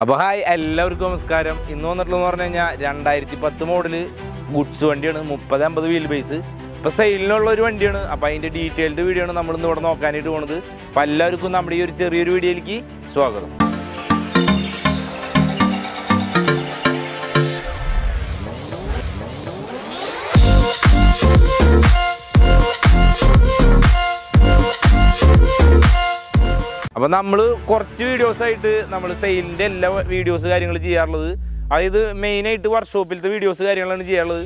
അപ്പോൾ ഹായ് എല്ലാവർക്കും നമസ്കാരം ഇന്ന് വന്നിട്ടുള്ളതെന്ന് പറഞ്ഞു കഴിഞ്ഞാൽ രണ്ടായിരത്തി പത്ത് മോഡല് ഗുഡ്സ് വണ്ടിയാണ് മുപ്പത് അമ്പത് വീൽ ബേസ് ഇപ്പോൾ സെയിലിനുള്ള ഒരു വണ്ടിയാണ് അപ്പോൾ അതിൻ്റെ ഡീറ്റെയിൽഡ് വീഡിയോ ആണ് നമ്മൾ ഇന്ന് ഇവിടെ നോക്കാനായിട്ട് പോണത് അപ്പോൾ എല്ലാവർക്കും നമ്മുടെ ഈ ഒരു ചെറിയൊരു വീഡിയോയിലേക്ക് സ്വാഗതം അപ്പോൾ നമ്മൾ കുറച്ച് വീഡിയോസ് ആയിട്ട് നമ്മൾ സെയിലിൻ്റെ എല്ലാ വീഡിയോസ് കാര്യങ്ങൾ ചെയ്യാറുള്ളത് അതായത് മെയിനായിട്ട് വർക്ക്ഷോപ്പിലത്തെ വീഡിയോസ് കാര്യങ്ങളാണ് ചെയ്യാറുള്ളത്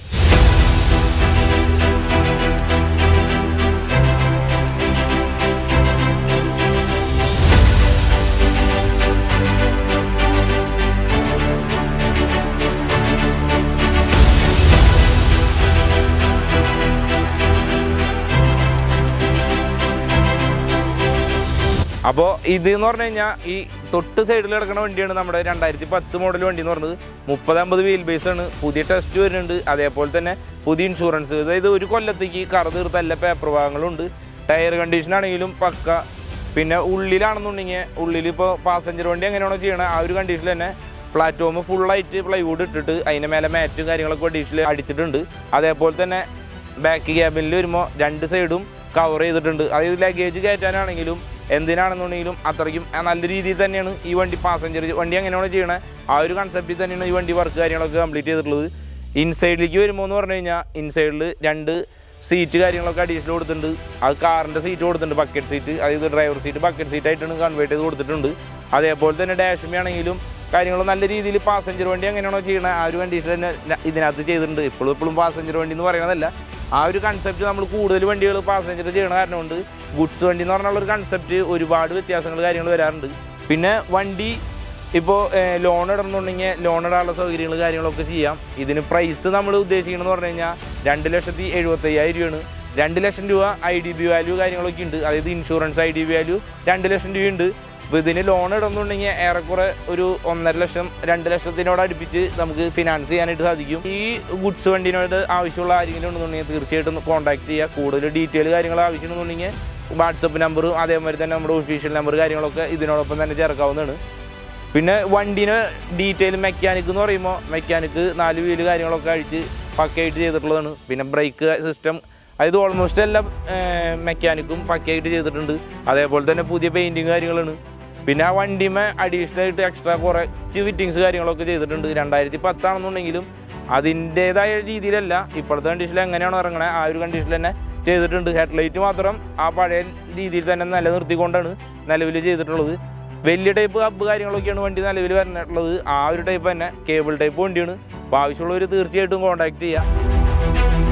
അപ്പോൾ ഇത് എന്ന് പറഞ്ഞു കഴിഞ്ഞാൽ ഈ തൊട്ട് സൈഡിൽ കിടക്കുന്ന വണ്ടിയാണ് നമ്മുടെ രണ്ടായിരത്തി പത്ത് മോഡൽ വണ്ടി എന്ന് പറഞ്ഞത് മുപ്പത് അമ്പത് വീൽ ബേസ് ആണ് പുതിയ ടെസ്റ്റ് വരുന്നുണ്ട് അതേപോലെ തന്നെ പുതിയ ഇൻഷുറൻസ് അതായത് ഒരു കൊല്ലത്തേക്ക് കറ തീർത്ത എല്ലാ പേപ്പർ ഭാഗങ്ങളുണ്ട് ടയർ കണ്ടീഷൻ ആണെങ്കിലും പക്ക പിന്നെ ഉള്ളിലാണെന്നുണ്ടെങ്കിൽ ഉള്ളിൽ ഇപ്പോൾ പാസഞ്ചർ വണ്ടി എങ്ങനെയാണോ ചെയ്യണത് ആ ഒരു കണ്ടീഷനിൽ തന്നെ പ്ലാറ്റ്ഫോം ഫുള്ളായിട്ട് പ്ലൈവുഡ് ഇട്ടിട്ട് അതിൻ്റെ മേലെ മാറ്റും കാര്യങ്ങളൊക്കെ അഡീഷണൽ അടിച്ചിട്ടുണ്ട് അതേപോലെ തന്നെ ബാക്ക് ക്യാബിനിൽ വരുമ്പോൾ രണ്ട് സൈഡും കവർ ചെയ്തിട്ടുണ്ട് അതായത് ലഗേജ് കയറ്റാനാണെങ്കിലും എന്തിനാണെന്നുണ്ടെങ്കിലും അത്രയ്ക്കും നല്ല രീതിയിൽ തന്നെയാണ് ഈ വണ്ടി പാസഞ്ചർ വണ്ടി എങ്ങനെയാണ് ചെയ്യണത് ആ ഒരു കൺസെപ്റ്റിൽ തന്നെയാണ് ഈ വണ്ടി വർക്ക് കാര്യങ്ങളൊക്കെ കംപ്ലീറ്റ് ചെയ്തിട്ടുള്ളത് ഇൻസൈഡിലേക്ക് വരുമ്പോൾ എന്ന് പറഞ്ഞു കഴിഞ്ഞാൽ ഇൻസൈഡിൽ രണ്ട് സീറ്റ് കാര്യങ്ങളൊക്കെ അഡീഷണൽ കൊടുത്തിട്ടുണ്ട് അത് കാറിൻ്റെ സീറ്റ് കൊടുത്തിട്ടുണ്ട് ബക്കറ്റ് സീറ്റ് അതായത് ഡ്രൈവർ സീറ്റ് ബക്കറ്റ് സീറ്റ് ആയിട്ടാണ് കൺവേർട്ട് ചെയ്ത് കൊടുത്തിട്ടുണ്ട് അതേപോലെ തന്നെ ഡാഷ്മി ആണെങ്കിലും കാര്യങ്ങൾ നല്ല രീതിയിൽ പാസഞ്ചർ വണ്ടി എങ്ങനെയാണോ ചെയ്യണത് ആ ഒരു കണ്ടീഷൻ തന്നെ ന- ഇതിനകത്ത് ചെയ്തിട്ടുണ്ട് ഇപ്പോഴും ഇപ്പോഴും പാസഞ്ചർ വണ്ടി എന്ന് പറയുന്നതല്ല ആ ഒരു കൺസെപ്റ്റ് നമ്മൾ കൂടുതൽ വണ്ടികൾ പാസഞ്ചർ ചെയ്യണ കാരണം കൊണ്ട് ഗുഡ്സ് വണ്ടി എന്ന് പറഞ്ഞുള്ള ഒരു കൺസെപ്റ്റ് ഒരുപാട് വ്യത്യാസങ്ങൾ കാര്യങ്ങൾ വരാറുണ്ട് പിന്നെ വണ്ടി ഇപ്പോൾ ലോൺ ഇടണമെന്നുണ്ടെങ്കിൽ ലോൺ ഇടാനുള്ള സൗകര്യങ്ങൾ കാര്യങ്ങളൊക്കെ ചെയ്യാം ഇതിന് പ്രൈസ് നമ്മൾ ഉദ്ദേശിക്കണമെന്ന് പറഞ്ഞു കഴിഞ്ഞാൽ രണ്ട് ലക്ഷത്തി എഴുപത്തയ്യായിരം രൂപയാണ് രണ്ട് ലക്ഷം രൂപ ഐ ഡി ബി വാല്യൂ കാര്യങ്ങളൊക്കെ ഉണ്ട് അതായത് insurance I D B value രണ്ട് ലക്ഷം രൂപയുണ്ട് അപ്പോൾ ഇതിന് ലോൺ ഇടുന്നുണ്ടെങ്കിൽ ഏറെക്കുറെ ഒരു ഒന്നര ലക്ഷം രണ്ട് ലക്ഷത്തിനോട് അടുപ്പിച്ച് നമുക്ക് ഫിനാൻസ് ചെയ്യാനായിട്ട് സാധിക്കും ഈ ഗുഡ്സ് വണ്ടിനോട് ആവശ്യമുള്ള ആരെങ്കിലും ഉണ്ടെന്നുണ്ടെങ്കിൽ തീർച്ചയായിട്ടും കോൺടാക്ട് ചെയ്യുക കൂടുതൽ ഡീറ്റെയിൽ കാര്യങ്ങൾ ആവശ്യമുണ്ടെന്നുണ്ടെങ്കിൽ വാട്സപ്പ് നമ്പറും അതേമാതിരി തന്നെ നമ്മുടെ ഒഫീഷ്യൽ നമ്പർ കാര്യങ്ങളൊക്കെ ഇതിനോടൊപ്പം തന്നെ ചേർക്കാവുന്നതാണ് പിന്നെ വണ്ടീനെ ഡീറ്റെയിൽ മെക്കാനിക് എന്ന് പറയുമ്പോൾ മെക്കാനിക്ക് നാല് വീല് കാര്യങ്ങളൊക്കെ അഴിച്ച് പക്കയായിട്ട് ചെയ്തിട്ടുള്ളതാണ് പിന്നെ ബ്രേക്ക് സിസ്റ്റം അതായത് ഓൾമോസ്റ്റ് എല്ലാ മെക്കാനിക്കും പക്കയായിട്ട് ചെയ്തിട്ടുണ്ട് അതേപോലെ തന്നെ പുതിയ പെയിൻറ്റിങ് കാര്യങ്ങളാണ് പിന്നെ ആ വണ്ടിമേ അഡീഷണൽ ആയിട്ട് എക്സ്ട്രാ കുറച്ച് ഫിറ്റിങ്സ് കാര്യങ്ങളൊക്കെ ചെയ്തിട്ടുണ്ട് രണ്ടായിരത്തി പത്താണെന്നുണ്ടെങ്കിലും അതിൻ്റേതായ രീതിയിലല്ല ഇപ്പോഴത്തെ കണ്ടീഷനിൽ എങ്ങനെയാണോ ഇറങ്ങണത് ആ ഒരു കണ്ടീഷനിൽ തന്നെ ചെയ്തിട്ടുണ്ട് ഹെഡ്ലൈറ്റ് മാത്രം ആ പഴയ രീതിയിൽ തന്നെ നിലനിർത്തിക്കൊണ്ടാണ് നിലവിൽ ചെയ്തിട്ടുള്ളത് വലിയ ടൈപ്പ് ഹബ്ബ് കാര്യങ്ങളൊക്കെയാണ് വണ്ടി നിലവിൽ വന്നിട്ടുള്ളത് ആ ഒരു ടൈപ്പ് തന്നെ കേബിൾ ടൈപ്പ് വണ്ടിയാണ് അപ്പോൾ ആവശ്യമുള്ളവർ തീർച്ചയായിട്ടും കോൺടാക്ട് ചെയ്യുക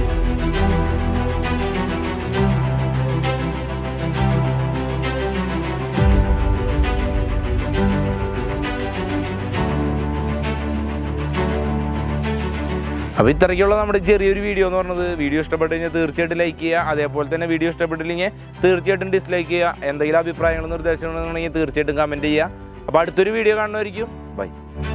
അപ്പോൾ ഇത്രയ്ക്കുള്ള നമ്മുടെ ചെറിയൊരു വീഡിയോ എന്ന് പറഞ്ഞത് വീഡിയോ ഇഷ്ടപ്പെട്ട് കഴിഞ്ഞാൽ തീർച്ചയായിട്ടും ലൈക്ക് ചെയ്യുക അതേപോലെ തന്നെ വീഡിയോ ഇഷ്ടപ്പെട്ടില്ലെങ്കിൽ തീർച്ചയായിട്ടും ഡിസ്ലൈക്ക് ചെയ്യുക എന്തെങ്കിലും അഭിപ്രായങ്ങളും നിർദ്ദേശങ്ങളുണ്ടെന്നുണ്ടെങ്കിൽ തീർച്ചയായിട്ടും കമൻറ്റ് ചെയ്യുക അപ്പോൾ അടുത്തൊരു വീഡിയോ കാണുന്നതായിരിക്കും ബൈ